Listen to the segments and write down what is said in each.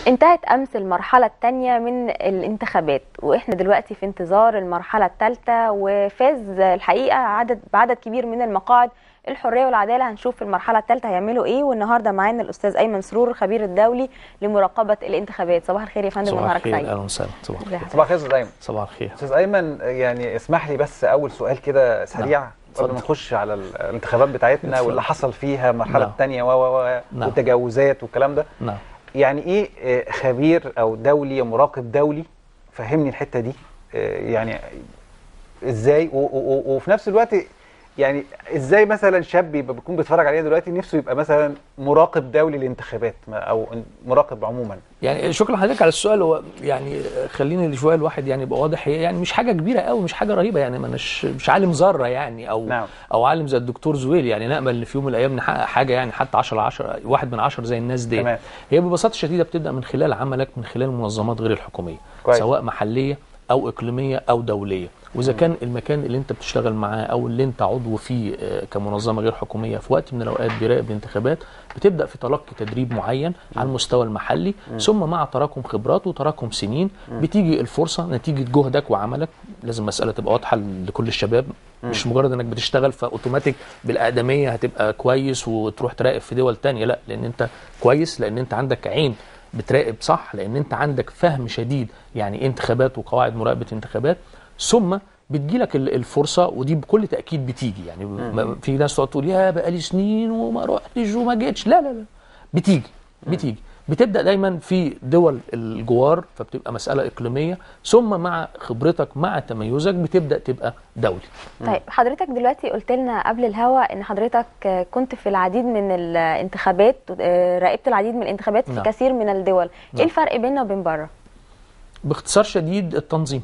انتهت امس المرحله الثانيه من الانتخابات واحنا دلوقتي في انتظار المرحله الثالثه وفاز الحقيقه عدد بعدد كبير من المقاعد الحريه والعداله هنشوف في المرحله الثالثه هيعملوا ايه والنهارده معانا الاستاذ ايمن سرور الخبير الدولي لمراقبه الانتخابات صباح الخير يا فندم صباح ونهارك الخير سعيد اهلا وسهلا صباح الخير صباح الخير استاذ ايمن صباح الخير استاذ ايمن يعني اسمح لي بس اول سؤال كده سريع نعم. قبل ما اتفضل. نخش على ال- الانتخابات بتاعتنا اتفضل. واللي حصل فيها المرحله نعم. الثانيه و و و نعم. والتجاوزات والكلام ده نعم يعني ايه آه، خبير او دولي مراقب دولي فهمني الحته دي آه، يعني ازاي و- و- و- وفي نفس الوقت يعني ازاي مثلا شاب يبقى بيكون بيتفرج علينا دلوقتي نفسه يبقى مثلا مراقب دولي للانتخابات ما- او مراقب عموما يعني شكرا لحضرتك على السؤال هو يعني خليني شويه الواحد يعني يبقى واضح هي يعني مش حاجه كبيره قوي مش حاجه رهيبه يعني ما مش مش عالم ذره يعني او نعم. او عالم زي الدكتور زويل يعني نامل ان في يوم من الايام نحقق حاجه يعني حتى 10 10 واحد من 10 زي الناس دي تمام. هي ببساطه شديده بتبدا من خلال عملك من خلال المنظمات غير الحكوميه كويس. سواء محليه او اقليميه او دوليه واذا كان المكان اللي انت بتشتغل معاه او اللي انت عضو فيه آه، كمنظمه غير حكوميه في وقت من الاوقات بيراقب الانتخابات بتبدا في تلقي تدريب معين على المستوى المحلي ثم مع تراكم خبرات وتراكم سنين بتيجي الفرصه نتيجه جهدك وعملك لازم مساله تبقى واضحه لكل الشباب مش مجرد انك بتشتغل فاوتوماتيك بالاقدميه هتبقى كويس وتروح تراقب في دول تانية لا لان انت كويس لان انت عندك عين بتراقب صح لان انت عندك فهم شديد يعني ايه انتخابات وقواعد مراقبه انتخابات ثم بتجيلك ال- الفرصه ودي بكل تاكيد بتيجي يعني ما- في ناس تقعد تقول يا بقالي سنين وما رحتش وما جيتش لا لا لا بتيجي بتيجي بتبدا دايما في دول الجوار فبتبقى مساله اقليميه ثم مع خبرتك مع تميزك بتبدا تبقى دولي طيب حضرتك دلوقتي قلت لنا قبل الهوا ان حضرتك آه، كنت في العديد من الانتخابات آه، راقبت العديد من الانتخابات في نعم. كثير من الدول ايه نعم. الفرق بيننا وبين بره باختصار شديد التنظيم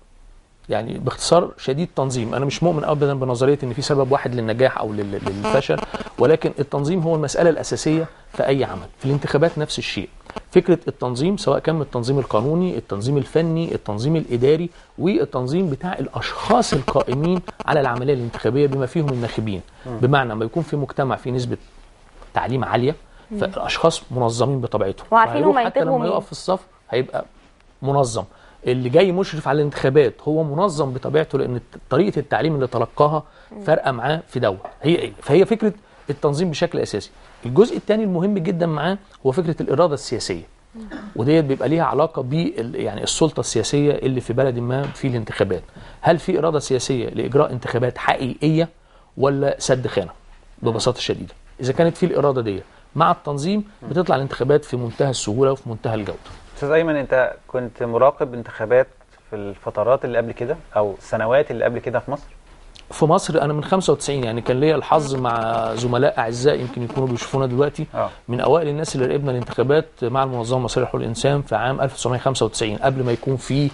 يعني باختصار شديد تنظيم انا مش مؤمن ابدا بنظريه ان في سبب واحد للنجاح او لل- للفشل ولكن التنظيم هو المساله الاساسيه في اي عمل في الانتخابات نفس الشيء فكره التنظيم سواء كان من التنظيم القانوني التنظيم الفني التنظيم الاداري والتنظيم بتاع الاشخاص القائمين على العمليه الانتخابيه بما فيهم الناخبين بمعنى ما يكون في مجتمع فيه نسبه تعليم عاليه فالاشخاص منظمين بطبيعتهم وعارفين فهيروح هما حتى ينتخبوا لما مين. يقف في الصف هيبقى منظم اللي جاي مشرف على الانتخابات هو منظم بطبيعته لان طريقه التعليم اللي تلقاها فارقه معاه في دوت هي فهي فكره التنظيم بشكل اساسي الجزء الثاني المهم جدا معاه هو فكره الاراده السياسيه وديت بيبقى ليها علاقه ب يعني السلطه السياسيه اللي في بلد ما في الانتخابات هل في اراده سياسيه لاجراء انتخابات حقيقيه ولا سد خانه ببساطه شديده اذا كانت في الاراده دي مع التنظيم بتطلع الانتخابات في منتهى السهوله وفي منتهى الجوده استاذ ايمن انت كنت مراقب انتخابات في الفترات اللي قبل كده او السنوات اللي قبل كده في مصر في مصر انا من 95 يعني كان ليا الحظ مع زملاء اعزاء يمكن يكونوا بيشوفونا دلوقتي اه من اوائل الناس اللي راقبنا الانتخابات مع المنظمه المصريه لحقوق الانسان في عام 1995 قبل ما يكون في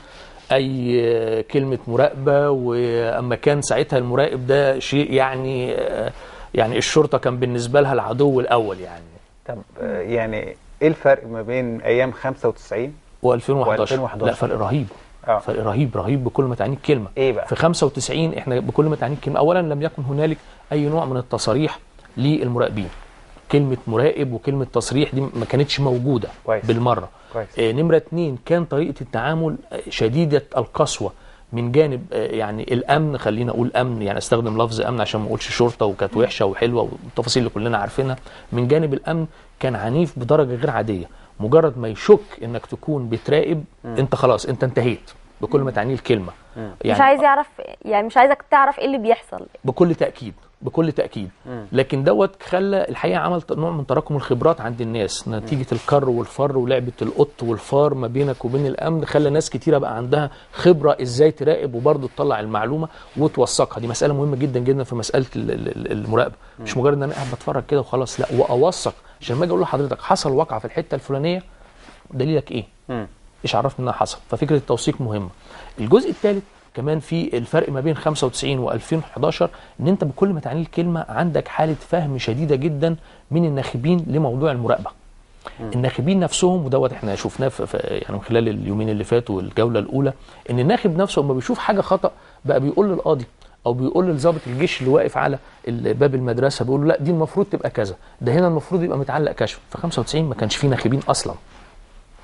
اي كلمه مراقبه واما كان ساعتها المراقب ده شيء يعني يعني الشرطه كان بالنسبه لها العدو الاول يعني طب آه، يعني ايه الفرق ما بين ايام 95 و2011 و2011. لا فرق رهيب اه فرق رهيب رهيب بكل ما تعنيه الكلمه ايه بقى في 95 احنا بكل ما تعنيه الكلمه اولا لم يكن هنالك اي نوع من التصاريح للمراقبين كلمه مراقب وكلمه تصريح دي ما كانتش موجوده كويس. بالمره كويس آه، نمرة اتنين كان طريقة التعامل آه، شديدة القسوة من جانب آه، يعني الامن خلينا اقول امن يعني استخدم لفظ امن عشان ما اقولش شرطه وكانت وحشه وحلوه والتفاصيل اللي كلنا عارفينها من جانب الامن كان عنيف بدرجه غير عاديه مجرد ما يشك انك تكون بتراقب انت خلاص انت انتهيت بكل ما تعنيه الكلمه مش عايز يعرف يعني مش عايزك تعرف ايه اللي بيحصل بكل تاكيد بكل تاكيد مم. لكن دوت خلى الحقيقه عمل نوع من تراكم الخبرات عند الناس نتيجه الكر والفر ولعبه القط والفار ما بينك وبين الامن خلى ناس كتيره بقى عندها خبره ازاي تراقب وبرضه تطلع المعلومه وتوثقها دي مساله مهمه جدا جدا في مساله ال- ال- ال- المراقبه مش مجرد ان انا قاعد بتفرج كده وخلاص لا واوثق عشان لما اجي اقول لحضرتك حصل واقعه في الحته الفلانيه دليلك ايه مم. ايش عرفني انها حصل ففكره التوثيق مهمه الجزء الثالث كمان في الفرق ما بين 95 و2011 ان انت بكل ما تعنيه الكلمه عندك حاله فهم شديده جدا من الناخبين لموضوع المراقبه الناخبين نفسهم ودوت احنا شفناه في في- يعني من خلال اليومين اللي فاتوا والجوله الاولى ان الناخب نفسه لما بيشوف حاجه خطا بقى بيقول للقاضي او بيقول لضابط الجيش اللي واقف على ال- باب المدرسه بيقول له لا دي المفروض تبقى كذا ده هنا المفروض يبقى متعلق كشف في 95 ما كانش فيه ناخبين اصلا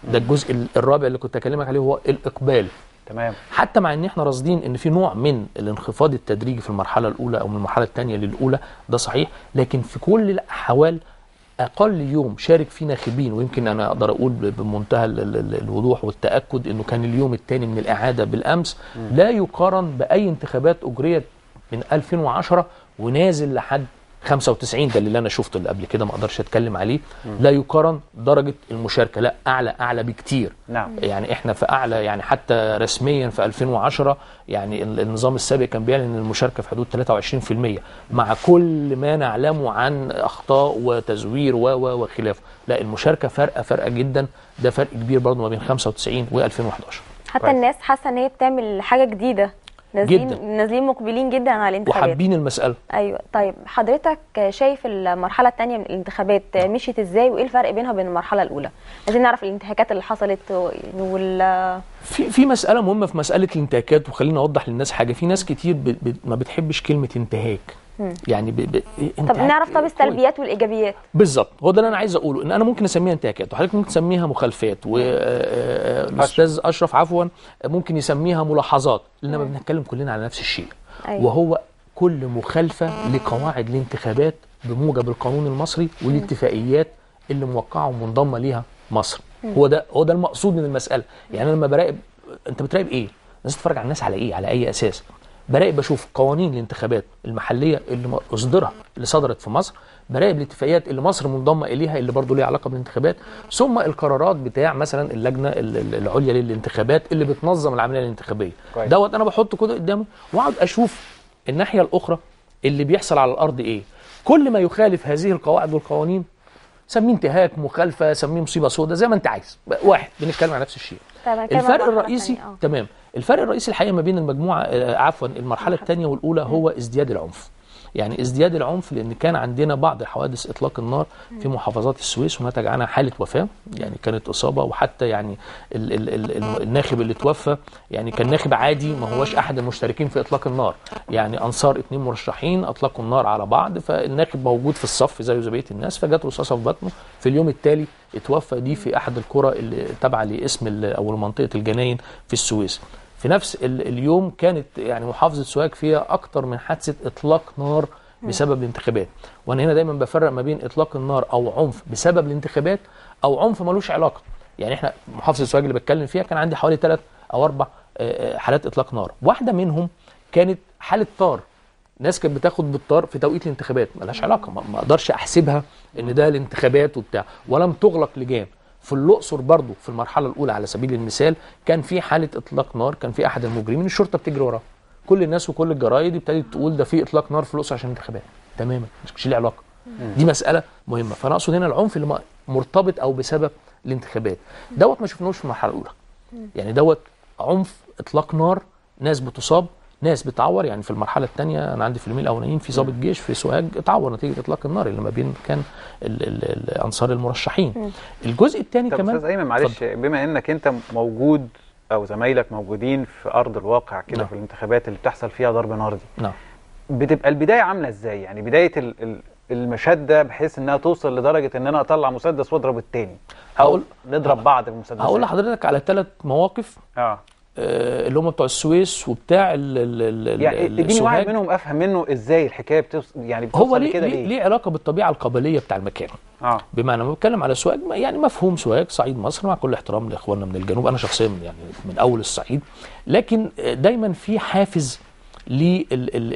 ده الجزء ال- الرابع اللي كنت اكلمك عليه هو الاقبال تمام حتى مع ان احنا راصدين ان في نوع من الانخفاض التدريجي في المرحله الاولى او من المرحله الثانيه للاولى ده صحيح لكن في كل الاحوال اقل يوم شارك فيه ناخبين ويمكن انا اقدر اقول ب- بمنتهى ال- ال- ال- الوضوح والتاكد انه كان اليوم الثاني من الاعاده بالامس لا يقارن باي انتخابات اجريت من 2010 ونازل لحد 95 ده اللي انا شفته اللي قبل كده ما اقدرش اتكلم عليه لا يقارن درجه المشاركه لا اعلى اعلى بكتير نعم يعني احنا في اعلى يعني حتى رسميا في 2010 يعني ال- النظام السابق كان بيعلن ان المشاركه في حدود 23% مع كل ما نعلمه عن اخطاء وتزوير و و وخلافه لا المشاركه فارقه فارقه جدا ده فرق كبير برضه ما بين 95 و2011 حتى كويس. الناس حاسه ان هي بتعمل حاجه جديده نازلين جداً. نازلين مقبلين جدا على الانتخابات وحابين المساله ايوه طيب حضرتك شايف المرحله الثانيه من الانتخابات مشيت ازاي وايه الفرق بينها وبين المرحله الاولى عايزين نعرف الانتهاكات اللي حصلت وال في في مساله مهمه في مساله الانتهاكات وخليني اوضح للناس حاجه في ناس كتير ب ب ما بتحبش كلمه انتهاك يعني ب ب طب انتهاك نعرف طب كويس. السلبيات والايجابيات بالظبط هو ده اللي انا عايز اقوله ان انا ممكن اسميها انتهاكات وحضرتك ممكن تسميها مخالفات والاستاذ اشرف عفوا ممكن يسميها ملاحظات انما بنتكلم كلنا على نفس الشيء أيوة. وهو كل مخالفه لقواعد الانتخابات بموجب القانون المصري والاتفاقيات اللي موقعه ومنضمه ليها مصر هو ده هو ده المقصود من المساله يعني انا لما براقب انت بتراقب ايه الناس تتفرج على الناس على ايه على اي اساس براقب بشوف قوانين الانتخابات المحليه اللي م- اصدرها اللي صدرت في مصر براقب الاتفاقيات اللي مصر منضمه اليها اللي برضه ليها علاقه بالانتخابات ثم القرارات بتاع مثلا اللجنه ال- ال- العليا للانتخابات اللي بتنظم العمليه الانتخابيه كويس. دوت انا بحطه كده قدامي واقعد اشوف الناحيه الاخرى اللي بيحصل على الارض ايه كل ما يخالف هذه القواعد والقوانين سميه انتهاك مخالفه سميه مصيبه سوداء زي ما انت عايز واحد بنتكلم على نفس الشيء طيب هنتكلم عن الفرق المرحلة الرئيسي التانية. آه. تمام الفرق الرئيسي الحقيقه ما بين المجموعه آه، عفوا المرحله الثانيه والاولى هو ازدياد العنف يعني ازدياد العنف لان كان عندنا بعض حوادث اطلاق النار في محافظات السويس ونتج عنها حاله وفاه يعني كانت اصابه وحتى يعني ال ال ال ال- الناخب اللي توفى يعني كان ناخب عادي ما هوش احد المشتركين في اطلاق النار يعني انصار اتنين مرشحين اطلقوا النار على بعض فالناخب موجود في الصف زيه زي بقيه الناس فجات رصاصه في بطنه في اليوم التالي اتوفى دي في احد القرى اللي تابعه لاسم ال- او منطقه الجناين في السويس في نفس ال- اليوم كانت يعني محافظه سوهاج فيها اكتر من حادثه اطلاق نار بسبب الانتخابات وانا هنا دايما بفرق ما بين اطلاق النار او عنف بسبب الانتخابات او عنف ملوش علاقه يعني احنا محافظه سوهاج اللي بتكلم فيها كان عندي حوالي ثلاث او اربع آه، آه، حالات اطلاق نار واحده منهم كانت حاله طار ناس كانت بتاخد بالطار في توقيت الانتخابات ملهاش علاقه ما ما اقدرش احسبها ان ده الانتخابات وبتاع ولم تغلق لجان في الاقصر برضو في المرحله الاولى على سبيل المثال كان في حاله اطلاق نار كان في احد المجرمين الشرطه بتجري وراه كل الناس وكل الجرايد ابتدت تقول ده في اطلاق نار في الاقصر عشان الانتخابات تماما مش مش ليه علاقه دي مساله مهمه فانا اقصد هنا العنف اللي م- مرتبط او بسبب الانتخابات دوت ما شفناهوش في المرحله الاولى يعني دوت عنف اطلاق نار ناس بتصاب ناس بتعور يعني في المرحله الثانيه انا عندي في اليومين الاولانيين في ضابط جيش في سوهاج اتعور نتيجه اطلاق النار اللي ما بين كان ال ال ال انصار المرشحين الجزء الثاني طب كمان استاذ ايمن معلش اتفضل. بما انك انت موجود او زمايلك موجودين في ارض الواقع كده نعم. في الانتخابات اللي بتحصل فيها ضرب نار دي نعم بتبقى البدايه عامله ازاي يعني بدايه ال- ال- المشاده بحيث انها توصل لدرجه ان انا اطلع مسدس واضرب التاني او هقول- نضرب بعض بالمسدسات هقول لحضرتك على ثلاث مواقف اه آه، اللي هم بتوع السويس وبتاع ال ال ال يعني ال- اديني واحد سوهاج. منهم افهم منه ازاي الحكايه بتوصل يعني بتوصل هو ليه لكده ليه, ليه علاقه بالطبيعه القبليه بتاع المكان اه بمعنى لما بتكلم على سوهاج ما- يعني مفهوم سوهاج صعيد مصر مع كل احترام لاخواننا من الجنوب انا شخصيا من- يعني من اول الصعيد لكن دايما في حافز ل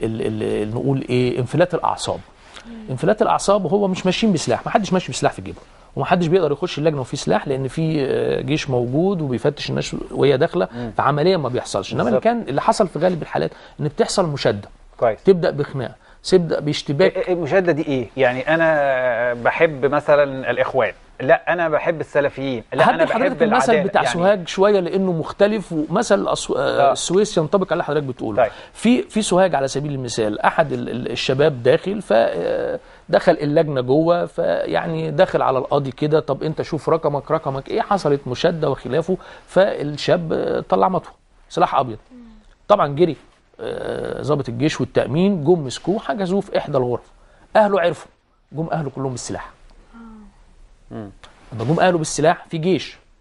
نقول ايه انفلات الاعصاب انفلات الاعصاب هو مش ماشيين بسلاح ما حدش ماشي بسلاح في جيبه ومحدش بيقدر يخش اللجنه وفي سلاح لان في آه، جيش موجود وبيفتش الناس وهي داخله فعمليا ما بيحصلش انما اللي بالظبط. كان اللي حصل في غالب الحالات ان بتحصل مشاده كويس تبدا بخناقه تبدا باشتباك المشاده دي ايه يعني انا بحب مثلا الاخوان لا انا بحب السلفيين لا انا هدي حضرتك بحب المثل العدالة. بتاع يعني سوهاج شويه لانه مختلف ومثل أسو... آه. آه. السويس ينطبق على اللي حضرتك بتقوله طيب. في في سوهاج على سبيل المثال احد ال- ال- الشباب داخل فدخل اللجنه جوه فيعني داخل على القاضي كده طب انت شوف رقمك رقمك ايه حصلت مشاده وخلافه فالشاب آه، طلع مطوه سلاح ابيض طبعا جري آه، ضابط الجيش والتامين جم مسكوه حجزوه في احدى الغرف اهله عرفوا جم اهله كلهم بالسلاح مم. لما جم اهله بالسلاح في جيش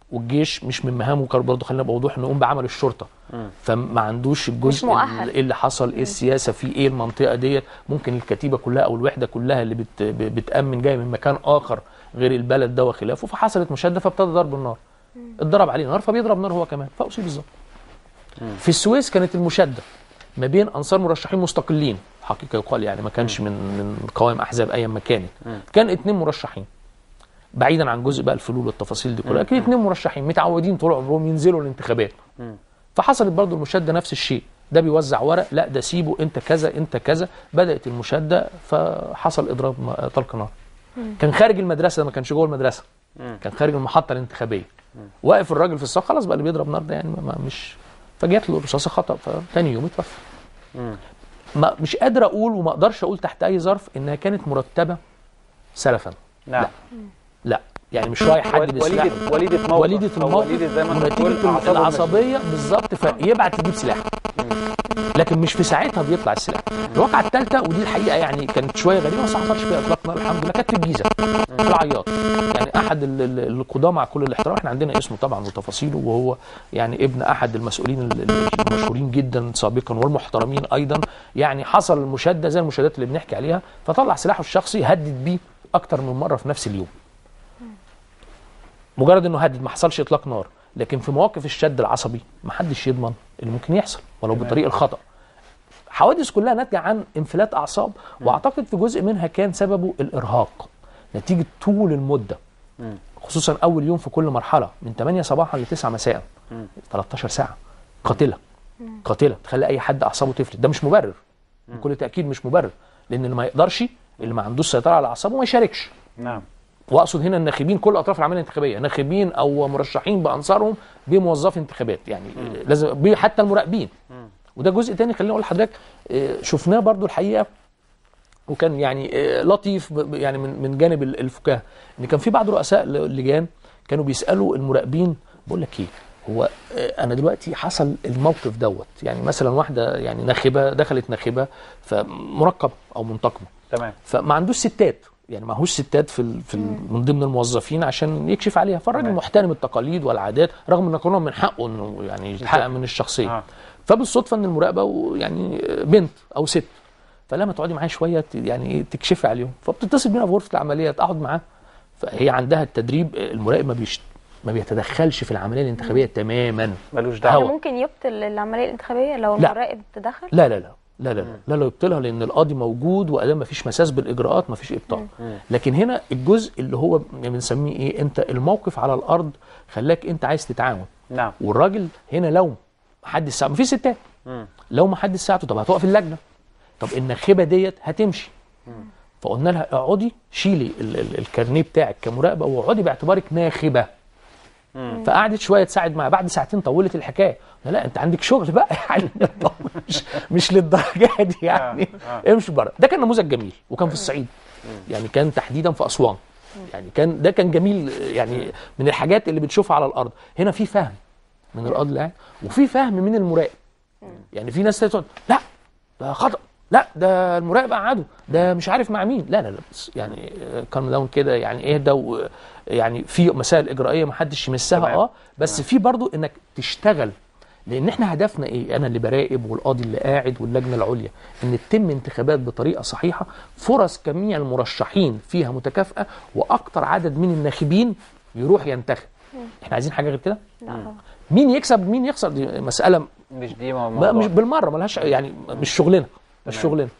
والجيش مش من مهامه كان برضه خلينا نبقى وضوح انه يقوم بعمل الشرطه فما عندوش الجزء مؤهل. ايه اللي حصل ايه السياسه في ايه المنطقه ديت ممكن الكتيبه كلها او الوحده كلها اللي بت ب- بتامن جايه من مكان اخر غير البلد ده وخلافه فحصلت مشاده فابتدى ضرب النار اتضرب عليه نار فبيضرب نار هو كمان فاصيب بالظبط في السويس كانت المشاده ما بين انصار مرشحين مستقلين حقيقه يقال يعني ما كانش من من قوائم احزاب ايا ما كانت كان اتنين مرشحين بعيدا عن جزء بقى الفلول والتفاصيل دي كلها لكن اتنين مرشحين متعودين طول عمرهم ينزلوا الانتخابات فحصلت برضو المشاده نفس الشيء ده بيوزع ورق لا ده سيبه انت كذا انت كذا بدات المشاده فحصل اضراب م- طلق نار كان خارج المدرسه ده ما كانش جوه المدرسه كان خارج المحطه الانتخابيه واقف الراجل في الساق خلاص بقى اللي بيضرب نار ده يعني ما- ما مش فجات له رصاصه خطا فتاني يوم اتوفى ما مش قادر اقول وما اقدرش اقول تحت اي ظرف انها كانت مرتبه سلفا نعم لا يعني مش رايح حد بسلاح وليدة وليدة موقف وليدة أو الموقف وليدة زي ما انت بتقول ونتيجة أعصابهم العصبية بالظبط فيبعت يجيب سلاح لكن مش في ساعتها بيطلع السلاح الواقعة الثالثة ودي الحقيقة يعني كانت شوية غريبة بس ما حصلش فيها إطلاق نار الحمد لله كانت في الجيزة في العياط يعني أحد ال- ال- القضاة مع كل الاحترام احنا عندنا اسمه طبعا وتفاصيله وهو يعني ابن أحد المسؤولين ال- ال- المشهورين جدا سابقا والمحترمين أيضا يعني حصل المشادة زي المشادات اللي بنحكي عليها فطلع سلاحه الشخصي هدد بيه أكتر من مرة في نفس اليوم مجرد انه هدد ما حصلش اطلاق نار لكن في مواقف الشد العصبي ما حدش يضمن اللي ممكن يحصل ولو تمام. بطريق الخطا حوادث كلها ناتجه عن انفلات اعصاب واعتقد في جزء منها كان سببه الارهاق نتيجه طول المده خصوصا اول يوم في كل مرحله من 8 صباحا ل 9 مساء 13 ساعه قاتله قاتله تخلي اي حد اعصابه تفلت ده مش مبرر بكل تاكيد مش مبرر لان اللي ما يقدرش اللي ما عندوش سيطره على اعصابه ما يشاركش نعم واقصد هنا الناخبين كل اطراف العمليه الانتخابيه ناخبين او مرشحين بانصارهم بموظفي انتخابات يعني لازم بي- حتى المراقبين وده جزء تاني خليني اقول لحضرتك آه، شفناه برضو الحقيقه وكان يعني آه، لطيف ب- ب- يعني من من جانب ال- الفكاهه ان كان في بعض رؤساء ل- اللجان كانوا بيسالوا المراقبين بقول لك ايه هو آه، انا دلوقتي حصل الموقف دوت يعني مثلا واحده يعني ناخبه دخلت ناخبه فمرقب او منتقمه تمام فما عندوش ستات يعني ما هوش ستات في ال- في ال- من ضمن الموظفين عشان يكشف عليها فالراجل تمام. محترم التقاليد والعادات رغم ان قانون من حقه انه يعني يتحقق من الشخصيه آه. فبالصدفه ان المراقبه و- يعني بنت او ست فلما تقعدي معايا شويه ت- يعني إيه تكشفي عليهم فبتتصل بينا في غرفه العمليات اقعد معاها فهي عندها التدريب المراقب ما بيش ما بيتدخلش في العمليه الانتخابيه تماما ملوش ده هو. دعوة ممكن يبطل العمليه الانتخابيه لو لا. المراقب تدخل لا لا لا لا لا لا لا يبطلها لان القاضي موجود وادام ما فيش مساس بالاجراءات ما فيش ابطال لكن هنا الجزء اللي هو بنسميه ايه انت الموقف على الارض خلاك انت عايز تتعاون نعم والراجل هنا لو محدش ساعته ما في ستات لو محدش ساعته طب هتقف اللجنه طب الناخبه ديت هتمشي فقلنا لها اقعدي شيلي ال- ال- الكارنيه بتاعك كمراقبه واقعدي باعتبارك ناخبه فقعدت شويه تساعد معاها بعد ساعتين طولت الحكايه قلنا لا انت عندك شغل بقى يعني مش مش للدرجه دي يعني آه. امشي بره ده كان نموذج جميل وكان في الصعيد يعني كان تحديدا في اسوان يعني كان ده كان جميل يعني من الحاجات اللي بتشوفها على الارض هنا في فهم من القاضي اللي قاعد وفي فهم من المراقب يعني في ناس تقعد لا ده خطا لا ده المراقب قعده ده مش عارف مع مين لا لا لا بس يعني كان داون كده يعني اهدى و- يعني في مسائل اجرائيه ما حدش يمسها تمام. اه بس في برضو انك تشتغل لان احنا هدفنا ايه انا اللي براقب والقاضي اللي قاعد واللجنه العليا ان تتم انتخابات بطريقه صحيحه فرص جميع المرشحين فيها متكافئه واكتر عدد من الناخبين يروح ينتخب احنا عايزين حاجه غير كده لا طبعا مين يكسب مين يخسر دي مساله مش دي مو- ما موضوع مش بالمره ملهاش يعني مش شغلنا مش تمام. شغلنا